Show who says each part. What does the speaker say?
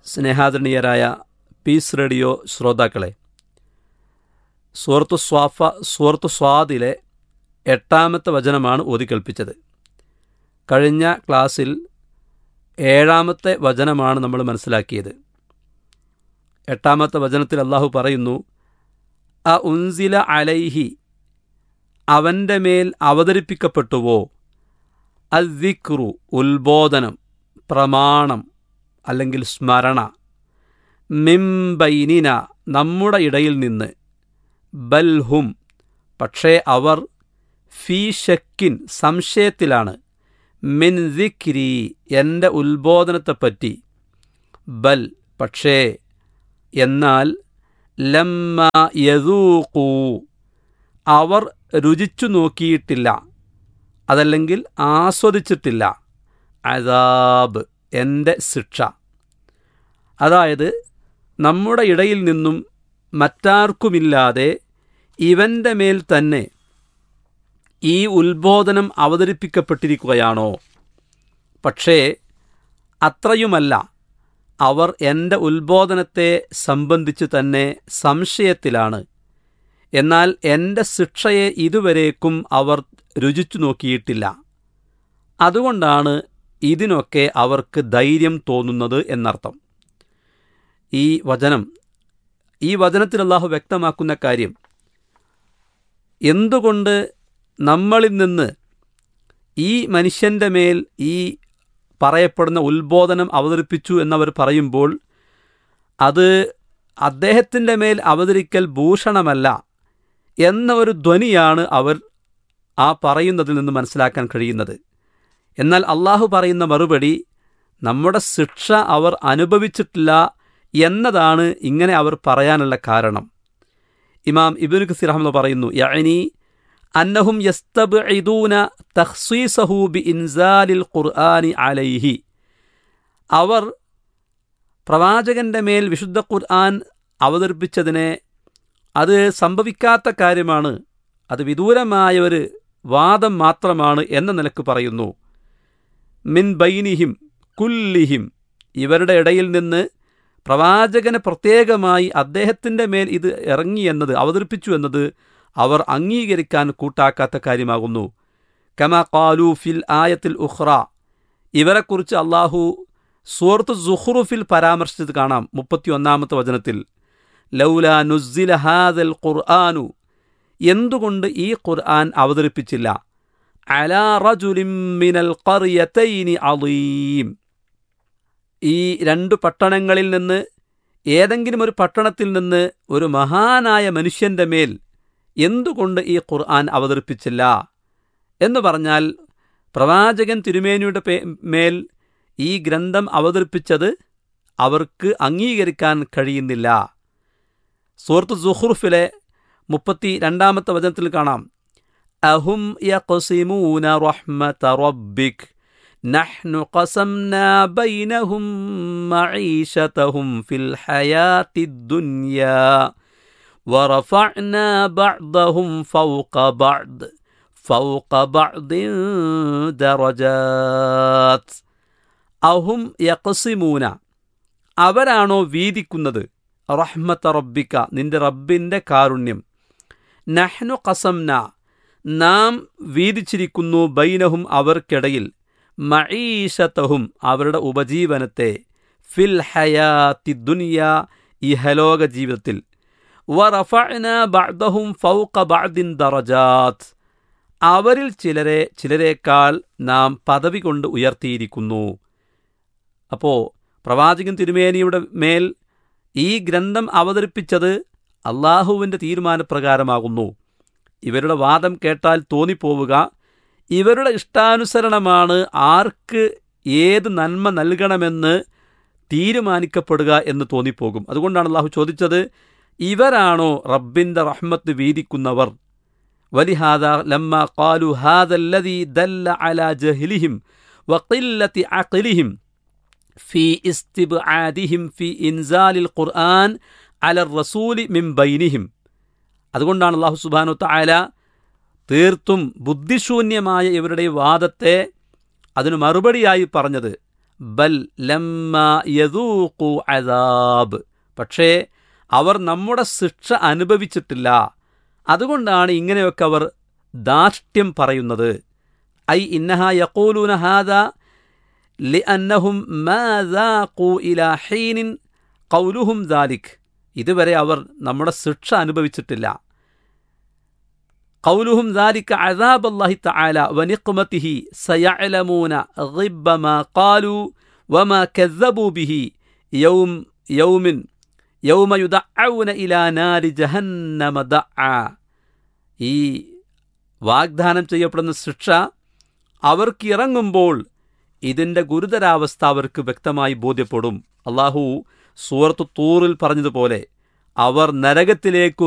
Speaker 1: സ്നേഹാദരണീയരായ piece radio ശ്രോതാക്കളെ സൂറത്തു സ്വാഫ സൂറത്തു സ്വാദിലെ എട്ടാമത്തെ വചനമാണ് ഓതിക്കൽപ്പിച്ചത് കഴിഞ്ഞ ക്ലാസ്സിൽ ഏഴാമത്തെ വചനമാണ് നമ്മൾ മനസ്സിലാക്കിയത് എട്ടാമത്തെ വചനത്തിൽ അള്ളാഹു പറയുന്നു അ ഉൻസില അലൈഹി അവൻ്റെ മേൽ അവതരിപ്പിക്കപ്പെട്ടുവോ അദ്വിക്രു ഉത്ബോധനം പ്രമാണം അല്ലെങ്കിൽ സ്മരണ മിംബൈനിന നമ്മുടെ ഇടയിൽ നിന്ന് ബൽഹും പക്ഷേ അവർ ഫീ ഷക്കിൻ സംശയത്തിലാണ് മിൻ ദിക്രി എൻ്റെ ഉത്ബോധനത്തെപ്പറ്റി ബൽ പക്ഷേ എന്നാൽ ലമ്മ യദൂക്കൂ അവർ രുചിച്ചു നോക്കിയിട്ടില്ല അതല്ലെങ്കിൽ ആസ്വദിച്ചിട്ടില്ല അതാബ് എൻ്റെ ശിക്ഷ അതായത് നമ്മുടെ ഇടയിൽ നിന്നും മറ്റാർക്കുമില്ലാതെ ഇവൻ്റെ മേൽ തന്നെ ഈ ഉത്ബോധനം അവതരിപ്പിക്കപ്പെട്ടിരിക്കുകയാണോ പക്ഷേ അത്രയുമല്ല അവർ എൻ്റെ ഉത്ബോധനത്തെ സംബന്ധിച്ച് തന്നെ സംശയത്തിലാണ് എന്നാൽ എൻ്റെ ശിക്ഷയെ ഇതുവരേക്കും അവർ രുചിച്ചു നോക്കിയിട്ടില്ല അതുകൊണ്ടാണ് ഇതിനൊക്കെ അവർക്ക് ധൈര്യം തോന്നുന്നത് എന്നർത്ഥം ഈ വചനം ഈ വചനത്തിൽ അള്ളാഹു വ്യക്തമാക്കുന്ന കാര്യം എന്തുകൊണ്ട് നമ്മളിൽ നിന്ന് ഈ മനുഷ്യൻ്റെ മേൽ ഈ പറയപ്പെടുന്ന ഉത്ബോധനം അവതരിപ്പിച്ചു എന്നവർ പറയുമ്പോൾ അത് അദ്ദേഹത്തിൻ്റെ മേൽ അവതരിക്കൽ ഭൂഷണമല്ല എന്ന ഒരു ധ്വനിയാണ് അവർ ആ പറയുന്നതിൽ നിന്ന് മനസ്സിലാക്കാൻ കഴിയുന്നത് എന്നാൽ അള്ളാഹു പറയുന്ന മറുപടി നമ്മുടെ ശിക്ഷ അവർ അനുഭവിച്ചിട്ടില്ല എന്നതാണ് ഇങ്ങനെ അവർ പറയാനുള്ള കാരണം ഇമാം ഇബിനു ഖസീർ അഹമ്മദ് പറയുന്നു യഅനി അന്നഹും യസ്തബ്ഇദൂന തഖ്സീസഹു ബി ഇൻസാലിൽ ഖുർആനി അലൈഹി അവർ പ്രവാചകന്റെ മേൽ വിശുദ്ധ ഖുർആൻ അവതരിപ്പിച്ചതിനെ അത് സംഭവിക്കാത്ത കാര്യമാണ് അത് വിദൂരമായ ഒരു വാദം മാത്രമാണ് എന്ന നിലക്ക് പറയുന്നു മിൻ ബൈനിഹിം കുല്ലിഹിം ഇവരുടെ ഇടയിൽ നിന്ന് പ്രവാചകന് പ്രത്യേകമായി അദ്ദേഹത്തിൻ്റെ മേൽ ഇത് ഇറങ്ങി എന്നത് അവതരിപ്പിച്ചു എന്നത് അവർ അംഗീകരിക്കാൻ കൂട്ടാക്കാത്ത കാര്യമാകുന്നു കമ കാലു ഫിൽ ആയത്തിൽ ഉഹ്റ ഇവരെക്കുറിച്ച് അള്ളാഹു സൂറത്ത് സുഹ്റുഫിൽ പരാമർശിച്ചത് കാണാം മുപ്പത്തിയൊന്നാമത്തെ വചനത്തിൽ ലൗല നുസില ഹാദൽ ഖുർആാനു എന്തുകൊണ്ട് ഈ ഖുർആൻ അവതരിപ്പിച്ചില്ല അലാ റജുലിം മിനൽ ഖറിയതൈനി അളീം ഈ രണ്ട് പട്ടണങ്ങളിൽ നിന്ന് ഏതെങ്കിലും ഒരു പട്ടണത്തിൽ നിന്ന് ഒരു മഹാനായ മനുഷ്യന്റെ മേൽ എന്തുകൊണ്ട് ഈ ഖുർആൻ അവതരിപ്പിച്ചില്ല എന്ന് പറഞ്ഞാൽ പ്രവാചകൻ തിരുമേനിയുടെ മേൽ ഈ ഗ്രന്ഥം അവതരിപ്പിച്ചത് അവർക്ക് അംഗീകരിക്കാൻ കഴിയുന്നില്ല സൂറത്ത് സുഹ്റുഫിലെ മുപ്പത്തി രണ്ടാമത്തെ വചനത്തിൽ കാണാം അഹും യഖ്സിമൂന റഹ്മത റബ്ബിക് نحن قسمنا بينهم معيشتهم في الحياة الدنيا ورفعنا بعضهم فوق بعض فوق بعض درجات അഹും യഖസിമൂന അവരാണോ വീതിക്കുന്നത് റഹ്മത്ത റബ്ബിക്ക നിന്റെ റബ്ബിൻ്റെ കാരുണ്യം നഹ്നു കസംന നാം വീതിച്ചിരിക്കുന്നു ബൈനഹും അവർക്കിടയിൽ മഈഷത്തഹും അവരുടെ ഉപജീവനത്തെ ഫിൽ ഹയാത്തി ദുനിയ ഇഹലോക ജീവിതത്തിൽ വറഫഅന ബഅദഹും ഫൗഖ ബഅദിൻ ദറജാത്ത് അവരിൽ ചിലരെ ചിലരേക്കാൾ നാം പദവി കൊണ്ട് ഉയർത്തിയിരിക്കുന്നു അപ്പോൾ പ്രവാചകൻ തിരുമേനിയുടെ മേൽ ഈ ഗ്രന്ഥം അവതരിപ്പിച്ചത് അള്ളാഹുവിൻ്റെ തീരുമാനപ്രകാരമാകുന്നു ഇവരുടെ വാദം കേട്ടാൽ തോന്നിപ്പോവുക ഇവരുടെ ഇഷ്ടാനുസരണമാണ് ആർക്ക് ഏത് നന്മ നൽകണമെന്ന് തീരുമാനിക്കപ്പെടുക എന്ന് തോന്നിപ്പോകും അതുകൊണ്ടാണ് അള്ളാഹു ചോദിച്ചത് ഇവരാണോ റബ്ബിൻ്റെ റഹ്മത്ത് വീതിക്കുന്നവർ വലിഹാദ ലമ്മ ഖാലു ഹാദല്ലദീ ദല്ല അലാ ജഹ്ലിഹിം വഖില്ലത്തി അഖ്ലിഹിം ഫി ഇസ്തിബ്ആദിഹിം ഫി ഇൻസാലിൽ ഖുർആൻ അലർ റസൂലി മിൻ ബൈനിഹിം അതുകൊണ്ടാണ് അള്ളാഹു സുബാനു തആല തീർത്തും ബുദ്ധിശൂന്യമായ ഇവരുടെ വാദത്തെ അതിനു മറുപടിയായി പറഞ്ഞത് ബൽ ലമ്മ യദൂഖു അദാബ് പക്ഷേ അവർ നമ്മുടെ ശിക്ഷ അനുഭവിച്ചിട്ടില്ല അതുകൊണ്ടാണ് ഇങ്ങനെയൊക്കെ അവർ ധാർഷ്ട്യം പറയുന്നത് ഐ ഇന്നഹ യഖൂലൂന ഹാദ ലിഅന്നഹും മാ ദാഖൂ ഇലാ ഹീനിൻ ഖൗലുഹും ദാലിക് ഇതുവരെ അവർ നമ്മുടെ ശിക്ഷ അനുഭവിച്ചിട്ടില്ല قولهم ذلك عذاب الله تعالى ونقمته سيعلمون غب ما قالوا وما كذبوا به يوم يوم يوم يدعون إلى نار جهنم دعا ഈ വാഗ്ദാനം ചെയ്യപ്പെടുന്ന ശിക്ഷ അവർക്ക് ഇറങ്ങുമ്പോൾ ഇതിൻ്റെ ഗുരുതരാവസ്ഥ അവർക്ക് വ്യക്തമായി ബോധ്യപ്പെടും അള്ളാഹു സൂറത്ത് തൂറിൽ പറഞ്ഞതുപോലെ അവർ നരകത്തിലേക്ക്